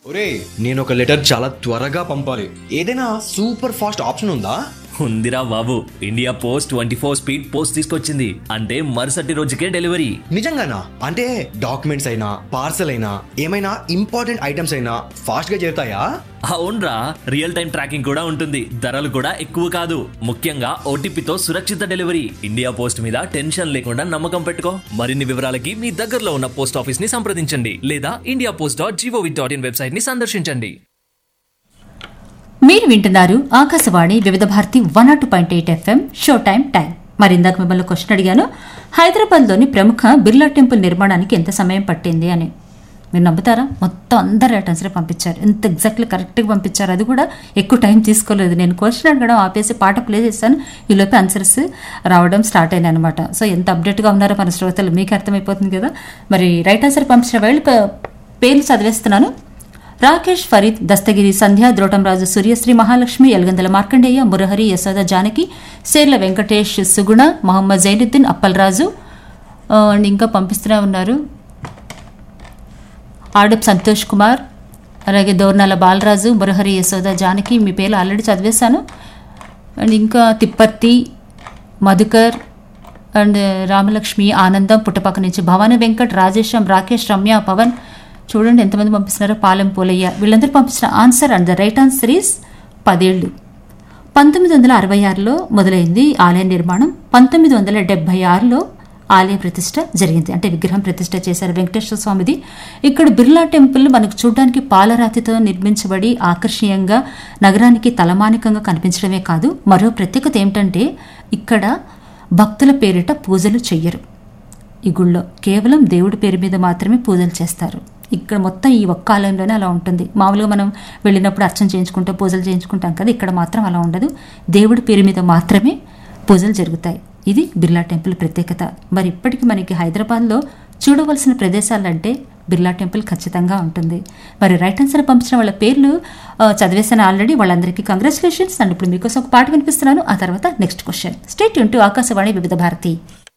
ఒరే నేను ఒక లెటర్ చాలా త్వరగా పంపాలి ఏదైనా సూపర్ ఫాస్ట్ ఆప్షన్ ఉందా ఉందిరా బాబు India Post twenty four speed post తీసుకొచ్చింది అంటే మరుసటి రోజుకే డెలివరీ నిజంగానా అంటే డాక్యుమెంట్స్ అయినా పార్సల్ అయినా ఏమైనా ఇంపార్టెంట్ ఐటమ్స్ అయినా ఫాస్ట్ గా చేరుతాయా అవునరా రియల్ టైం ట్రాకింగ్ కూడా ఉంటుంది ధరలు కూడా ఎక్కువ కాదు ముఖ్యంగా ఓటీపీతో సురక్షిత డెలివరీ ఇండియా పోస్ట్ మీద టెన్షన్ లేకుండా నమ్మకం పెట్టుకో మరిన్ని వివరాలకి మీ దగ్గరలో ఉన్న పోస్ట్ ఆఫీస్ ని సంప్రదించండి లేదా India Post dot gov dot in website ని సందర్శించండి మీరు వింటున్నారు Akashvani Vividh Bharati one nought point eight FM show time time మరి ఇందాక మిమ్మల్ని క్వశ్చన్ అడిగాను హైదరాబాద్లోని ప్రముఖ బిర్లా టెంపుల్ నిర్మాణానికి ఎంత సమయం పట్టింది అని మీరు నమ్ముతారా మొత్తం అందరు ఆన్సర్ పంపించారు ఎంత ఎగ్జాక్ట్లీ కరెక్ట్గా పంపించారు అది కూడా ఎక్కువ టైం తీసుకోలేదు నేను క్వశ్చన్ అడగడం ఆపేసి పాట ప్లే చేశాను ఈలోపు ఆన్సర్స్ రావడం స్టార్ట్ అయినాయి అనమాట సో ఎంత అప్డేట్గా ఉన్నారో మన శ్రోతలు మీకు అర్థమైపోతుంది కదా మరి రైట్ ఆన్సర్ పంపించిన వాళ్ళు ప- పేర్లు చదివేస్తున్నాను రాకేష్ ఫరీద్ దస్తగిరి సంధ్య ద్రోటంరాజు సూర్యశ్రీ మహాలక్ష్మి ఎల్గందల మార్కండేయ మురహరి యశోద జానకి సేర్ల వెంకటేష్ సుగుణ మొహమ్మద్ జైనుద్దీన్ అప్పల్రాజు ఆ, అండ్ ఇంకా పంపిస్తూనే ఉన్నారు ఆడప్ సంతోష్ కుమార్ అలాగే దోర్నాల బాలరాజు మురహరి యశోద జానకి మీ పేర్లు ఆల్రెడీ చదివేశాను అండ్ ఇంకా తిప్పర్తి మధుకర్ అండ్ రామలక్ష్మి ఆనందం పుట్టపక్క నుంచి భవానీ వెంకట్ రాజేశం రాకేష్ రమ్య పవన్ చూడండి ఎంతమంది పంపిస్తున్నారో పాలెం పోలయ్య వీళ్ళందరూ పంపించిన answer and the right answer is పదేళ్ళు పంతొమ్మిది వందల అరవై ఆరులో మొదలైంది ఆలయ నిర్మాణం పంతొమ్మిది వందల డెబ్బై ఆరులో ఆలయ ప్రతిష్ట జరిగింది అంటే విగ్రహం ప్రతిష్ట చేశారు వెంకటేశ్వర స్వామిది ఇక్కడ బిర్లా టెంపుల్ మనకు చూడడానికి పాలరాతితో నిర్మించబడి ఆకర్షణీయంగా నగరానికి తలమానికంగా కనిపించడమే కాదు మరో ప్రత్యేకత ఏమిటంటే ఇక్కడ భక్తుల పేరిట పూజలు చెయ్యరు ఈ గుళ్ళో కేవలం దేవుడి పేరు మీద మాత్రమే పూజలు చేస్తారు ఇక్కడ మొత్తం ఈ ఒక్క ఆలయంలోనే అలా ఉంటుంది మామూలుగా మనం వెళ్ళినప్పుడు అర్చన చేయించుకుంటూ పూజలు చేయించుకుంటాం కదా ఇక్కడ మాత్రం అలా ఉండదు దేవుడి పేరు మీద మాత్రమే పూజలు జరుగుతాయి ఇది బిర్లా టెంపుల్ ప్రత్యేకత మరి ఇప్పటికీ మనకి హైదరాబాద్లో చూడవలసిన ప్రదేశాలంటే బిర్లా టెంపుల్ ఖచ్చితంగా ఉంటుంది మరి రైట్ ఆన్సర్ పంపించిన వాళ్ళ పేర్లు ఆ, చదివేశాను ఆల్రెడీ వాళ్ళందరికీ కంగ్రాచులేషన్స్ అండ్ ఇప్పుడు మీకోసం ఒక పాట వినిపిస్తున్నాను ఆ తర్వాత next question state to Akashvani Vividh Bharati